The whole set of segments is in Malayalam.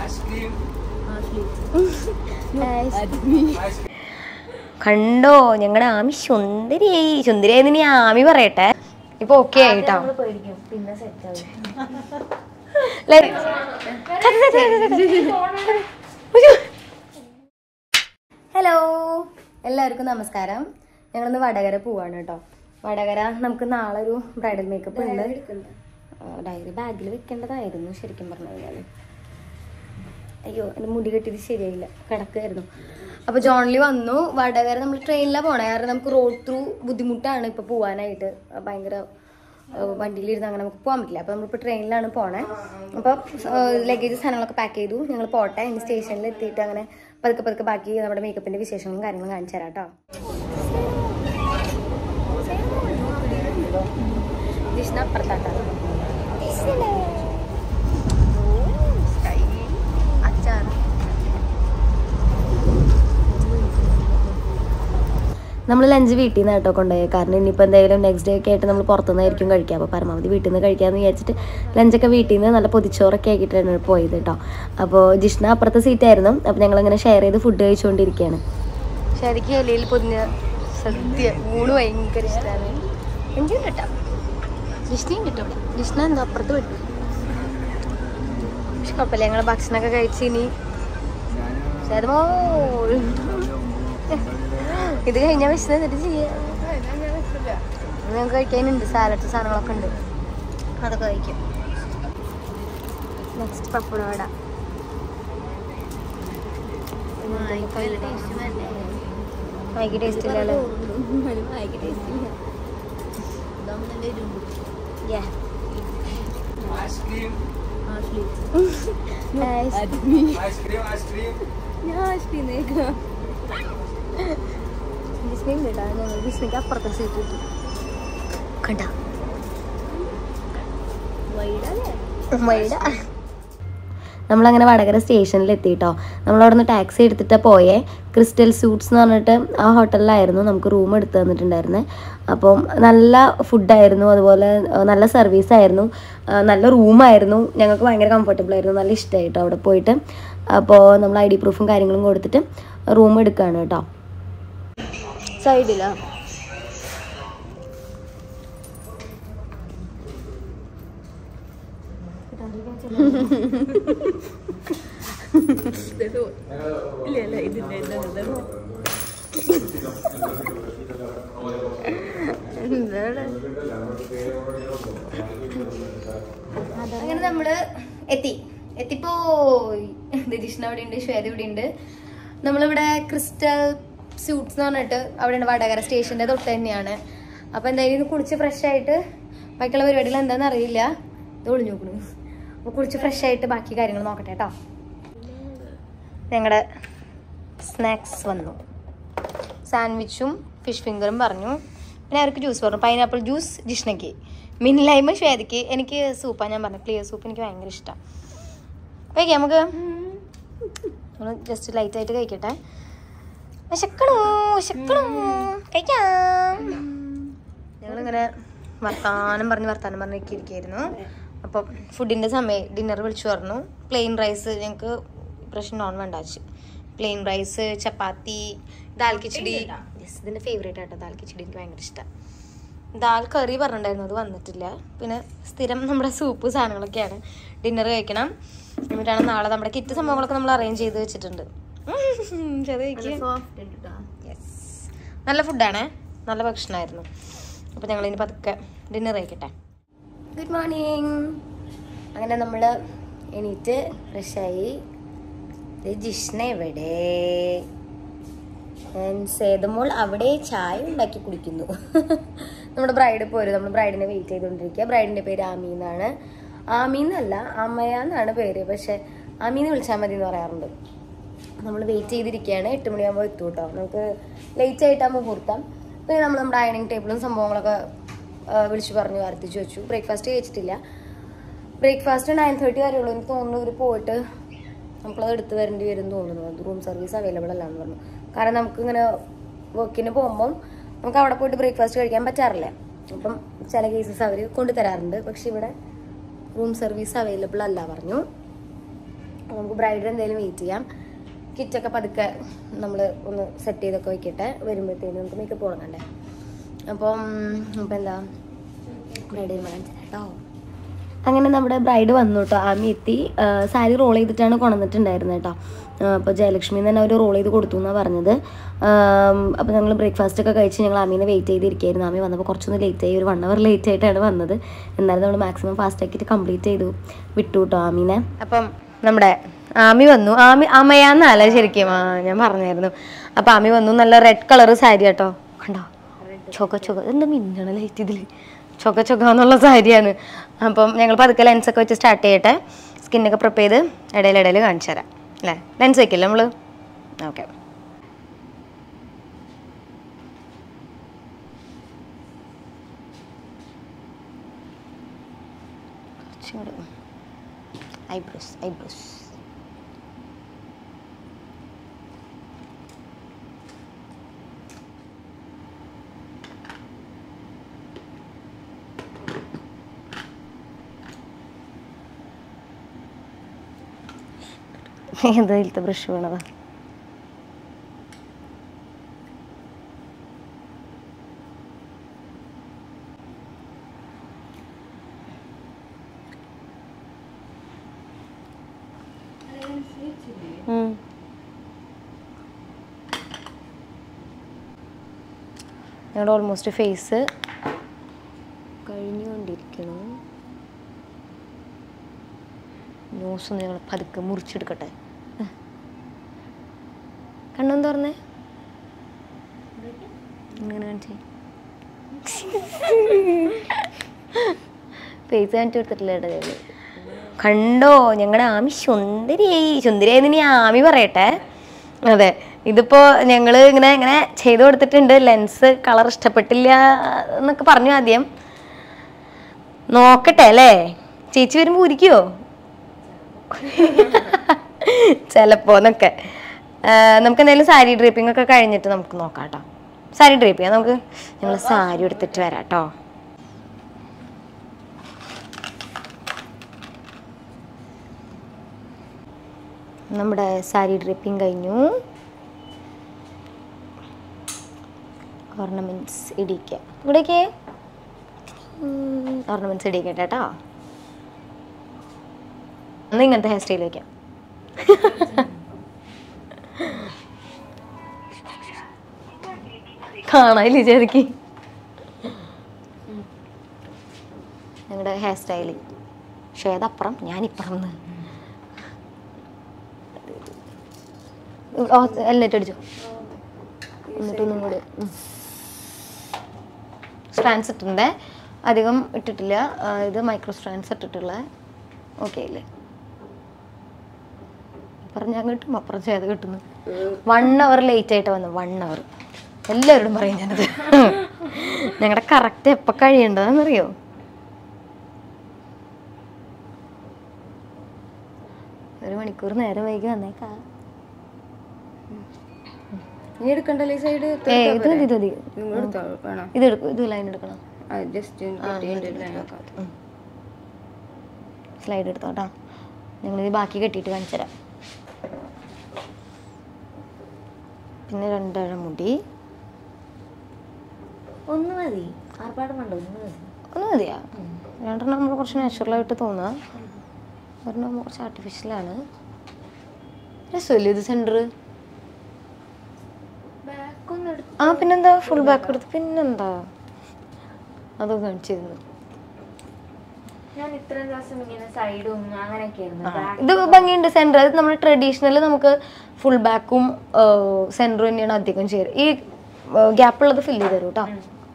കണ്ടോ ഞങ്ങളുടെ ആമി സുന്ദരിയായി സുന്ദരിയായി ഇനി ആമി പറയട്ടെ ഇപ്പൊ ഓക്കെ ആയിട്ടോ പിന്നെ സെറ്റ് ഹലോ എല്ലാവർക്കും നമസ്കാരം ഞങ്ങളിന്ന് വടകര പോവാണ് കേട്ടോ വടകര നമുക്ക് നാളെ ഒരു ബ്രൈഡൽ മേക്കപ്പ് ഉണ്ട് ഡയറി ബാഗിൽ വെക്കേണ്ടതായിരുന്നു ശരിക്കും പറഞ്ഞു കഴിഞ്ഞാൽ അയ്യോ എൻ്റെ മുടി കെട്ടിയത് ശരിയായില്ല കിടക്കായിരുന്നു അപ്പോൾ ജോൺലി വന്നു വടകര നമ്മൾ ട്രെയിനിലാണ് പോണേ കാരണം നമുക്ക് റോഡ് ത്രൂ ബുദ്ധിമുട്ടാണ് ഇപ്പോൾ പോകാനായിട്ട് ഭയങ്കര ഏഹ് വണ്ടിയിലിരുന്ന് അങ്ങനെ നമുക്ക് പോകാൻ പറ്റില്ല അപ്പോൾ നമ്മളിപ്പോൾ ട്രെയിനിലാണ് പോണേ അപ്പോൾ ലഗേജ് സാധനങ്ങളൊക്കെ പാക്ക് ചെയ്തു ഞങ്ങൾ പോട്ടെ ഇനി സ്റ്റേഷനിൽ എത്തിയിട്ട് അങ്ങനെ പതുക്കെ പതുക്കെ ബാക്കി നമ്മുടെ മേക്കപ്പിൻ്റെ വിശേഷങ്ങളും കാര്യങ്ങളും കാണിച്ചു തരാം കേട്ടോ ജിഷ്ണ അപ്പുറത്താട്ടാണ് അച്ചാർ നമ്മൾ ലഞ്ച് വീട്ടിൽ നിന്ന് കേട്ടോ കൊണ്ടുപോയി കാരണം ഇനിയിപ്പോൾ എന്തെങ്കിലും നെക്സ്റ്റ് ഡേ ഒക്കെ ആയിട്ട് നമ്മൾ പുറത്തുനിന്നായിരിക്കും കഴിക്കുക അപ്പോൾ പരമാവധി വീട്ടിൽ നിന്ന് കഴിക്കാമെന്ന് വിചാരിച്ചിട്ട് ലഞ്ചൊക്കെ വീട്ടിൽ നിന്ന് നല്ല പൊതിച്ചോറൊക്കെ ആക്കിയിട്ടാണ് പോയത് കേട്ടോ അപ്പോൾ ജിഷ്ണ അപ്പുറത്തെ സീറ്റായിരുന്നു അപ്പോൾ ഞങ്ങളിങ്ങനെ ഷെയർ ചെയ്ത് ഫുഡ് കഴിച്ചുകൊണ്ടിരിക്കുകയാണ് ശരിക്കും ഇലയിൽ പൊതിഞ്ഞ സദ്യ ഊണ് ഭയങ്കര ഇഷ്ടമാണ് എനിക്കും കിട്ടാം ജിഷ്ണയും കിട്ടും ഇവിടെ ജിഷ്ണ എന്താ അപ്പുറത്ത് വിട്ടു പക്ഷെ കുഴപ്പമില്ല ഞങ്ങൾ ഭക്ഷണമൊക്കെ കഴിച്ച് ഇനി ശരമോ ഇത് കഴിഞ്ഞാൽ വിശന്ന് എന്നിട്ട് ചെയ്യാം ഞങ്ങൾക്ക് കഴിക്കാനുണ്ട് സാലഡ് സാധനങ്ങളൊക്കെ ഉണ്ട് അതൊക്കെ കഴിക്കും നെക്സ്റ്റ് പപ്പട വട മൈക്ക് ടേസ്റ്റ് ഇല്ലല്ലോ Yeah. Guys. ജിസ്മയും കേട്ടാ ഞങ്ങൾ ജിസ്മയ്ക്ക് അപ്പുറത്തെ സീറ്റ് കിട്ടി കണ്ട വൈഡ നമ്മളങ്ങനെ വടകര സ്റ്റേഷനിൽ എത്തിയിട്ടോ നമ്മളവിടെ നിന്ന് ടാക്സി എടുത്തിട്ട് പോയേ ക്രിസ്റ്റൽ സൂട്ട്സ് എന്ന് പറഞ്ഞിട്ട് ആ ഹോട്ടലിലായിരുന്നു നമുക്ക് റൂം എടുത്ത് തന്നിട്ടുണ്ടായിരുന്നത് അപ്പം നല്ല ഫുഡായിരുന്നു അതുപോലെ ആ, നല്ല സർവീസ് ആയിരുന്നു ആ, നല്ല റൂമായിരുന്നു ഞങ്ങൾക്ക് ഭയങ്കര കംഫർട്ടബിൾ ആയിരുന്നു നല്ല ഇഷ്ടമായിട്ടോ അവിടെ പോയിട്ട് അപ്പോൾ നമ്മൾ ഐ ഡി പ്രൂഫും കാര്യങ്ങളും കൊടുത്തിട്ട് റൂം എടുക്കുകയാണ് കേട്ടോ സൈഡിലാ അങ്ങനെ നമ്മള് എത്തി എത്തിപ്പോയി ജിഷ്ണ അവിടെ ഉണ്ട് ശ്വേത ഇവിടെ ഉണ്ട് നമ്മളിവിടെ ക്രിസ്റ്റൽ സ്യൂട്ട്സ് എന്ന് പറഞ്ഞിട്ട് അവിടെ ഉണ്ട് വടകര സ്റ്റേഷന്റെ തൊട്ട് തന്നെയാണ് അപ്പൊ എന്തായാലും ഇത് കുളിച്ച് ഫ്രഷ് ആയിട്ട് ബാക്കിയുള്ള പരിപാടികൾ എന്താണെന്ന് അറിയില്ല ഇത് ഒളിഞ്ഞു നോക്കണു അപ്പൊ കുളിച്ച് ഫ്രഷ് ആയിട്ട് ബാക്കി കാര്യങ്ങൾ നോക്കട്ടെ കേട്ടോ ഞങ്ങളുടെ സ്നാക്സ് വന്നു സാൻഡ്വിച്ചും ഫിഷ് ഫിംഗറും പറഞ്ഞു പിന്നെ അവർക്ക് ജ്യൂസ് പറഞ്ഞു പൈനാപ്പിൾ ജ്യൂസ് ജിഷ്ണയ്ക്ക് മിനിലൈമ ശ്വേതയ്ക്ക് എനിക്ക് സൂപ്പാണ് ഞാൻ പറഞ്ഞു ക്ലിയർ സൂപ്പ് എനിക്ക് ഭയങ്കര ഇഷ്ടമാണ് കഴിക്കാം നമുക്ക് നമ്മൾ ജസ്റ്റ് ലൈറ്റായിട്ട് കഴിക്കട്ടെ വിശക്കണു വിശക്കണു കഴിക്കാം ഞങ്ങളിങ്ങനെ വർത്താനം പറഞ്ഞ് വർത്താനം പറഞ്ഞൊക്കെ ഇരിക്കുകയായിരുന്നു അപ്പം ഫുഡിൻ്റെ സമയം ഡിന്നർ വിളിച്ചു പറഞ്ഞു പ്ലെയിൻ റൈസ് ഞങ്ങൾക്ക് ഇപ്രാവശ്യം നോൺ വേണ്ട വെച്ച് plain rice chapati dal khichdi yes ഇതിൻ്റെ ഫേവറേറ്റ് ആട്ടോ ദാൽ കിച്ചടി എനിക്ക് ഭയങ്കര ഇഷ്ടമാണ് ദാൽ കറി പറഞ്ഞിട്ടുണ്ടായിരുന്നു അത് വന്നിട്ടില്ല പിന്നെ സ്ഥിരം നമ്മുടെ സൂപ്പ് സാധനങ്ങളൊക്കെയാണ് ഡിന്നർ കഴിക്കണം എന്നിട്ടാണ് നാളെ നമ്മുടെ കിറ്റ് സംഭവങ്ങളൊക്കെ നമ്മൾ അറേഞ്ച് ചെയ്ത് വെച്ചിട്ടുണ്ട് ചെറിയ യെസ് നല്ല ഫുഡാണ് നല്ല ഭക്ഷണമായിരുന്നു അപ്പോൾ ഞങ്ങൾ ഇനി പതുക്കെ ഡിന്നർ കഴിക്കട്ടെ ഗുഡ് മോർണിംഗ് അങ്ങനെ നമ്മൾ എണീറ്റ് ഫ്രഷായി ജിഷ്ണ എവിടെ സേതമോൾ അവിടെ ചായ ഉണ്ടാക്കി കുടിക്കുന്നു നമ്മുടെ ബ്രൈഡ് പോരും നമ്മൾ ബ്രൈഡിനെ വെയിറ്റ് ചെയ്തുകൊണ്ടിരിക്കുക ബ്രൈഡിന്റെ പേര് ആമി എന്നാണ് ആമി എന്നല്ല അമ്മയ എന്നാണ് പേര് പക്ഷെ ആമീന്ന് വിളിച്ചാൽ മതി എന്ന് പറയാറുണ്ട് നമ്മൾ വെയിറ്റ് ചെയ്തിരിക്കുകയാണ് എട്ട് മണിയാകുമ്പോൾ എത്തും കേട്ടോ നമുക്ക് ലേറ്റ് ആയിട്ടാണ് മുഹൂർത്തം പിന്നെ നമ്മൾ നമ്മുടെ ഡൈനിങ് ടേബിളും സംഭവങ്ങളൊക്കെ ആ, വിളിച്ചു പറഞ്ഞു വർദ്ധിച്ചു വെച്ചു ബ്രേക്ക്ഫാസ്റ്റ് കഴിച്ചിട്ടില്ല ബ്രേക്ക്ഫാസ്റ്റ് നയൻ തേർട്ടി വരെ ഉള്ളൂ എനിക്ക് തോന്നുന്നു ഇവർ പോയിട്ട് നമുക്കത് എടുത്ത് വരേണ്ടി വരും എന്ന് തോന്നുന്നു റൂം സർവീസ് അവൈലബിൾ അല്ല എന്ന് പറഞ്ഞു കാരണം നമുക്ക് ഇങ്ങനെ വർക്കിന് പോകുമ്പം നമുക്ക് അവിടെ പോയിട്ട് ബ്രേക്ക്ഫാസ്റ്റ് കഴിക്കാൻ പറ്റാറില്ല അപ്പം ചില കേസസ് അവർ കൊണ്ടുതരാറുണ്ട് പക്ഷെ ഇവിടെ റൂം സർവീസ് അവൈലബിൾ അല്ല പറഞ്ഞു നമുക്ക് ബ്രൈഡിന് എന്തെങ്കിലും വെയിറ്റ് ചെയ്യാം കിറ്റൊക്കെ പതുക്കെ നമ്മൾ ഒന്ന് സെറ്റ് ചെയ്തൊക്കെ വെക്കട്ടെ വരുമ്പോഴത്തേനും നമുക്ക് മേക്കപ്പ് തുടങ്ങണ്ടേ അപ്പം ഇപ്പം എന്താ ബ്രൈഡ് കേട്ടോ അങ്ങനെ നമ്മുടെ ബ്രൈഡ് വന്നു കേട്ടോ ആമി എത്തി സാരി റോൾ ചെയ്തിട്ടാണ് കൊണ്ടുവന്നിട്ടുണ്ടായിരുന്നത് കേട്ടോ അപ്പോൾ ജയലക്ഷ്മി തന്നെ അവർ റോൾ ചെയ്ത് കൊടുത്തു എന്നാണ് പറഞ്ഞത് അപ്പോൾ ഞങ്ങൾ ബ്രേക്ക്ഫാസ്റ്റ് ഒക്കെ കഴിച്ച് ഞങ്ങൾ ആമീനെ വെയിറ്റ് ചെയ്തിരിക്കുകയായിരുന്നു ആമി വന്നപ്പോൾ കുറച്ചൊന്ന് ലേറ്റ് ആയി ഒരു വൺ അവർ ലേറ്റ് ആയിട്ടാണ് വന്നത് എന്നാലും നമ്മൾ മാക്സിമം ഫാസ്റ്റ് ആക്കിയിട്ട് കംപ്ലീറ്റ് ചെയ്തു വിട്ടു കേട്ടോ ആമീനെ അപ്പം നമ്മുടെ ആമി വന്നു ആമി അമയാന്നല്ല ശരിക്കും ആ ഞാൻ പറഞ്ഞായിരുന്നു അപ്പം ആമി വന്നു നല്ല റെഡ് കളർ സാരി കേട്ടോ കണ്ടോ ചൊക ചൊക എന്താ മിന്നണ ലൈറ്റ് ഇതിൽ ചൊക ചൊക എന്നുള്ള സാരിയാണ് അപ്പം ഞങ്ങൾ പതുക്കെ ലെൻസൊക്കെ വെച്ച് സ്റ്റാർട്ട് ചെയ്യട്ടെ സ്കിന്നൊക്കെ പ്രിപ്പ് ചെയ്ത് ഇടയിൽ ഇടയിൽ കാണിച്ചു തരാം അല്ലേ ലെൻസ് വെക്കില്ല നമ്മൾ ഓക്കെ ഐബ്രോസ് ഐബ്രോസ് എന്താ ഇതിലത്തെ ബ്രഷ് വീണതാ ഉം. ഞങ്ങളുടെ ഓൾമോസ്റ്റ് ഫേസ് കഴിഞ്ഞുകൊണ്ടിരിക്കണം ന്യൂസ് ഒന്ന് ഞങ്ങൾ പതുക്കെ മുറിച്ചെടുക്കട്ടെ കണ്ണും തുറന്നേ ഇങ്ങനെ കാണിച്ചേ ഫേസ് കാണിച്ചു കൊടുത്തിട്ടില്ല ഏട്ടാ ഞങ്ങൾ കണ്ടോ ഞങ്ങളുടെ ആമി സുന്ദരിയായി സുന്ദരിയായി ഇനി ആമി പറയട്ടെ അതെ ഇതിപ്പോ ഞങ്ങൾ ഇങ്ങനെ ഇങ്ങനെ ചെയ്തു കൊടുത്തിട്ടുണ്ട് ലെൻസ് കളർ ഇഷ്ടപ്പെട്ടില്ല എന്നൊക്കെ പറഞ്ഞു ആദ്യം നോക്കട്ടെ അല്ലേ ചേച്ചി വരുമ്പോ ഉരിക്കുവോ ചിലപ്പോന്നൊക്കെ നമുക്ക് എന്തായാലും സാരി ഡ്രീപ്പിംഗ് ഒക്കെ കഴിഞ്ഞിട്ട് നമുക്ക് നോക്കാം കേട്ടോ സാരി ഡ്രീപ്പ് ചെയ്യാം നമുക്ക് ഞങ്ങൾ സാരി എടുത്തിട്ട് വരാം കേട്ടോ നമ്മുടെ സാരി ഡ്രിപ്പിംഗ് കഴിഞ്ഞു ഓർണമെന്റ്സ് ഇടിക്കുക ഇവിടേക്ക് ഓർണമെന്റ്സ് ഇടിക്കട്ടെ കേട്ടോ എന്നാ ഇങ്ങനത്തെ ഹെയർ സ്റ്റൈൽ വയ്ക്കാം കാണാനില്ല ചെറുക്കി ഞങ്ങളുടെ ഹെയർ സ്റ്റൈല് ഷേതപ്പുറം ഞാനിപ്പുറം എന്ന് ഓ എല്ലാം അടിച്ചോ എന്നിട്ടൊന്നും കൂടി സ്ട്രാൻസ് ഇട്ടിട്ടുണ്ട് അധികം ഇട്ടിട്ടില്ല ആ, ഇത് മൈക്രോ സ്ട്രാൻസ് ഇട്ടിട്ടുള്ള ഓക്കെ അല്ലേ പറഞ്ഞാൽ കിട്ടും അപ്പുറം ചെയ്ത് കിട്ടുന്നു വൺ അവർ ലേറ്റ് ആയിട്ട് വന്നു വൺ അവർ എല്ലാവരോടും പറയും ഞാനത് ഞങ്ങളുടെ കറക്റ്റ് എപ്പോൾ കഴിയേണ്ടതെന്നറിയോ ഒരു മണിക്കൂർ നേരം വൈകി വന്നേക്കാ നീ എടുക്കണ്ടല്ലേ ഈ സൈഡ് ഏ ഇത് മതി ഇത് മതി നിങ്ങൾ എടുത്തോ വേണം ഇത് എടുക്കും ഇത് ലൈൻ എടുക്കണം ജസ്റ്റ് സ്ലൈഡ് എടുത്തോട്ടാ ഞങ്ങളിത് ബാക്കി കെട്ടിയിട്ട് കാണിച്ചു തരാം പിന്നെ രണ്ടര മുടി ഒന്ന് മതി ആർപ്പാട് വേണ്ട ഒന്ന് മതി ഒന്ന് മതിയാ രണ്ടെണ്ണം നമ്മൾ കുറച്ച് നാച്ചുറലായിട്ട് തോന്നുക ഒരെണ്ണം കുറച്ച് ആർട്ടിഫിഷ്യലാണ് രസമല്ലേ ഇത് സെൻറ്റർ ബാക്ക് ഒന്ന് എടുത്ത് ആ പിന്നെന്താ ഫുൾ ബാക്ക് എടുത്ത് പിന്നെന്താ അതൊക്കെ കാണിച്ചിരുന്നു ഞാൻ ഇത്രയും ദിവസം ഇങ്ങനെ സൈഡും അങ്ങനെയൊക്കെയായിരുന്നു ബാക്ക് ഇത് ഭംഗിയുണ്ട് സെൻറ്റർ അത് നമ്മുടെ ട്രഡീഷണൽ നമുക്ക് ഫുൾ ബാക്കും സെൻറ്ററും തന്നെയാണ് അധികം ചെയ്യുക ഈ ഗ്യാപ്പുള്ളത് ഫില്ല് ചെയ്ത് തരും കേട്ടോ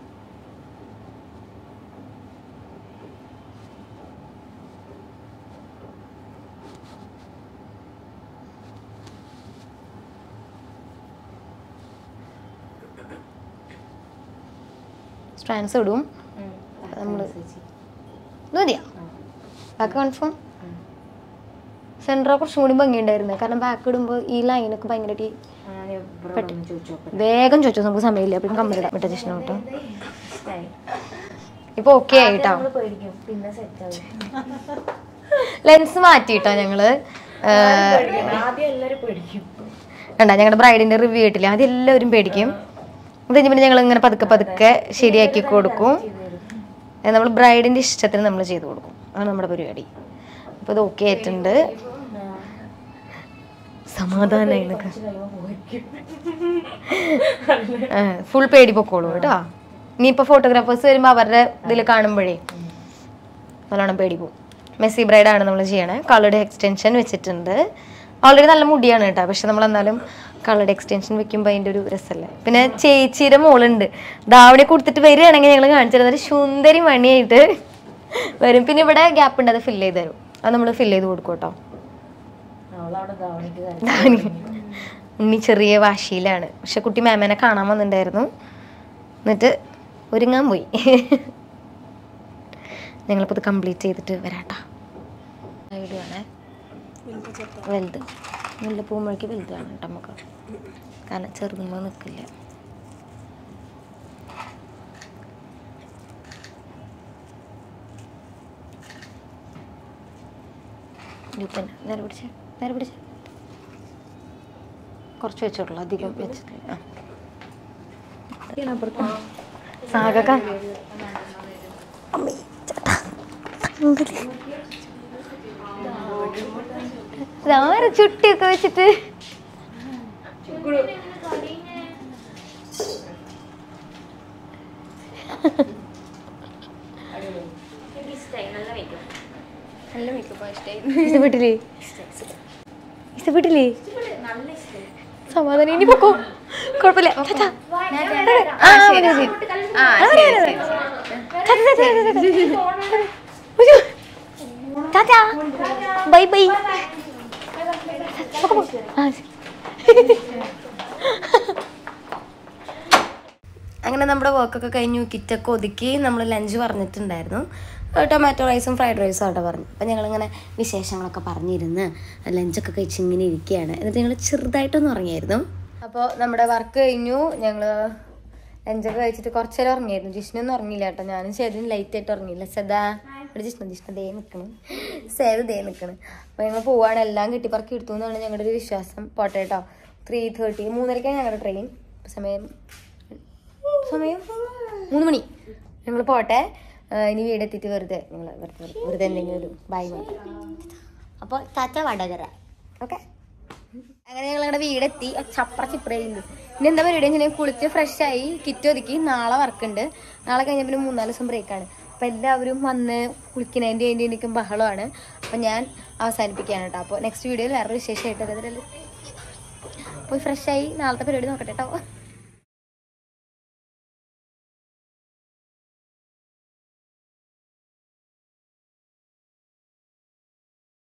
സ്ട്രാൻസ് ഇടും നമ്മള് ഇത് മതിയാ ബാക്ക് കൺഫേം സെൻറ്റർ കുറച്ചും കൂടി ഭംഗിയുണ്ടായിരുന്നു കാരണം ബാക്ക് ഇടുമ്പോൾ ഈ ലൈനൊക്കെ ഭയങ്കരമായിട്ട് ചോദിച്ചു വേഗം ചോദിച്ചു നമുക്ക് സമയമില്ല അപ്പം കമ്മലിടാം വിട്ട ജസ്റ്റ് കേട്ടോ ഇപ്പൊ ഓക്കെ ആയിട്ടോ നമ്മള് പേടിക്കും പിന്നെ സെറ്റ് ആവും ലെൻസ് മാറ്റിയിട്ടോ ഞങ്ങള് ആദ്യം എല്ലാരും പേടിക്കും കണ്ട ഞങ്ങളുടെ ബ്രൈഡിന്റെ റിവ്യൂ കിട്ടില്ല അത് എല്ലാവരും പേടിക്കും അത് കഴിഞ്ഞ് പിന്നെ ഞങ്ങൾ ഇങ്ങനെ പതുക്കെ പതുക്കെ ശരിയാക്കി കൊടുക്കും നമ്മൾ ബ്രൈഡിന്റെ ഇഷ്ടത്തിന് നമ്മൾ ചെയ്തു കൊടുക്കും അതാണ് നമ്മുടെ പരിപാടി അപ്പോൾ ഇത് ഓക്കെ ആയിട്ടുണ്ട് സമാധാനമായി നിൽക്കുക ഫുൾ പേടി പൊക്കോളൂ കേട്ടോ ഇനിയിപ്പോൾ ഫോട്ടോഗ്രാഫേഴ്സ് വരുമ്പോൾ അവരുടെ ഇതിൽ കാണുമ്പോഴേ നല്ലോണം പേടി പോകും മെസ്സി ബ്രൈഡാണ് നമ്മൾ ചെയ്യണേ കളറുടെ എക്സ്റ്റൻഷൻ വെച്ചിട്ടുണ്ട് ഓൾറെഡി നല്ല മുടിയാണ് കേട്ടോ പക്ഷെ നമ്മൾ എന്നാലും കളറുടെ എക്സ്റ്റൻഷൻ വെക്കുമ്പോൾ അതിൻ്റെ ഒരു രസമല്ലേ പിന്നെ ചേച്ചിയുടെ മോളുണ്ട് ദാവണി കൊടുത്തിട്ട് വരികയാണെങ്കിൽ ഞങ്ങൾ കാണിച്ചിരുന്നത് ഒരു സുന്ദരി മണിയായിട്ട് വരും പിന്നെ ഇവിടെ ഗ്യാപ്പ് ഉണ്ട് അത് ഫില്ല് ചെയ്ത് തരും അത് നമ്മൾ ഫില്ല് ചെയ്ത് കൊടുക്കും കേട്ടോ അവളവിടെ ധാവണിക്ക് ദാവണി ഉണ്ണി ചെറിയ വാശിയിലാണ് പക്ഷെ കുട്ടി മാമേനെ കാണാൻ വന്നിട്ടുണ്ടായിരുന്നു എന്നിട്ട് ഒരുങ്ങാൻ പോയി ഞങ്ങളിപ്പോൾ ഇത് കംപ്ലീറ്റ് ചെയ്തിട്ട് വരാട്ടോ വീഡിയോ ആണേ വലുത് നല്ല പോകുമ്പോഴേക്ക് വലുത് വേണം കേട്ടോ നമുക്ക് കാരണം ചെറുതുമ്പോൾ നിൽക്കില്ല ഇതിപ്പം നേരെ പിടിച്ച നേരെ പിടിച്ച കുറച്ച് വെച്ചോളൂ അധികം വെച്ചിട്ടില്ല ആ സാഗക അമ്മേ, ചേട്ടാ. ഭയങ്കര. ഇതാര് ചുട്ടിയൊക്കെ വെച്ചിട്ട് നല്ല മേക്കപ്പ് ഇഷ്ടമായി ഇഷ്ടപ്പെട്ടില്ലേ ഇഷ്ടപ്പെട്ടില്ലേ സമാധാനം ഇനി പൊക്കോ കുഴപ്പമില്ല ചേട്ടാ. ആ, മതി, മതി. ആ, മതി, മതി, മതി. ചേട്ടാ, ചേട്ടാ, ചേട്ടാ, ചേട്ടാ. ഉയ്യോ. ടാറ്റാ. ബൈ ബൈ പൊക്കോ, പൊക്കോ. ആ, ശരി. അങ്ങനെ നമ്മുടെ വർക്കൊക്കെ കഴിഞ്ഞു കിറ്റൊക്കെ ഒതുക്കി നമ്മൾ ലഞ്ച് പറഞ്ഞിട്ടുണ്ടായിരുന്നു ടൊമാറ്റോ റൈസും ഫ്രൈഡ് റൈസും അവിടെ പറഞ്ഞു അപ്പം ഞങ്ങളിങ്ങനെ വിശേഷങ്ങളൊക്കെ പറഞ്ഞിരുന്ന് ലഞ്ചൊക്കെ കഴിച്ച് ഇങ്ങനെ ഇരിക്കുകയാണ് എന്നിട്ട് ഞങ്ങൾ ചെറുതായിട്ടൊന്ന് ഉറങ്ങിയായിരുന്നു അപ്പോൾ നമ്മുടെ വർക്ക് കഴിഞ്ഞു ഞങ്ങൾ ലഞ്ചൊക്കെ കഴിച്ചിട്ട് കുറച്ച് നേരം ഉറങ്ങിയായിരുന്നു ജിഷ്ണൊന്നും ഉറങ്ങിയില്ല കേട്ടോ ഞാനും സേതും ലൈറ്റ് ആയിട്ട് ഉറങ്ങിയില്ല സദാ ഇവിടെ ജിഷ്ണ ജിഷ്ണ ദേ നിൽക്കണം സേവ് ദേ നിൽക്കണം അപ്പോൾ ഞങ്ങൾ പോവാണ് എല്ലാം കിട്ടിപ്പറക്കി എടുത്തു എന്നാണ് ഞങ്ങളുടെ ഒരു വിശ്വാസം പോട്ടെ കേട്ടോ ത്രീ തേർട്ടി മൂന്നരക്കാണ് ഞങ്ങളുടെ ട്രെയിൻ സമയം സമയം മൂന്ന് മണി ഞങ്ങൾ പോട്ടെ ആ, ഇനി വീടെത്തിയിട്ട് വെറുതെ ഞങ്ങൾ വെറുതെ വെറുതെ എന്തെങ്കിലും ഒരു ബൈ അപ്പോൾ താറ്റ വടകര ഓക്കെ അങ്ങനെ ഞങ്ങൾ ഞങ്ങളുടെ വീടെത്തി ചപ്ര ചിപ്രയില്ല ഇനി എന്താ പരിപാടി വെച്ചാൽ കുളിച്ച് ഫ്രഷ് ആയി കിറ്റ് ഒതുക്കി നാളെ വർക്കുണ്ട് നാളെ കഴിഞ്ഞ പിന്നെ മൂന്നാല് ദിവസം ബ്രേക്കാണ് അപ്പം എല്ലാവരും വന്ന് കുളിക്കുന്നതിൻ്റെ അതിൻ്റെ എനിക്കും ബഹളമാണ് അപ്പം ഞാൻ അവസാനിപ്പിക്കുകയാണ് കേട്ടോ അപ്പോൾ നെക്സ്റ്റ് വീഡിയോയിൽ വേറൊരു വിശേഷമായിട്ട് അതിൽ പോയി ഫ്രഷ് ആയി നാളത്തെ പരിപാടി നോക്കട്ടെ കേട്ടോ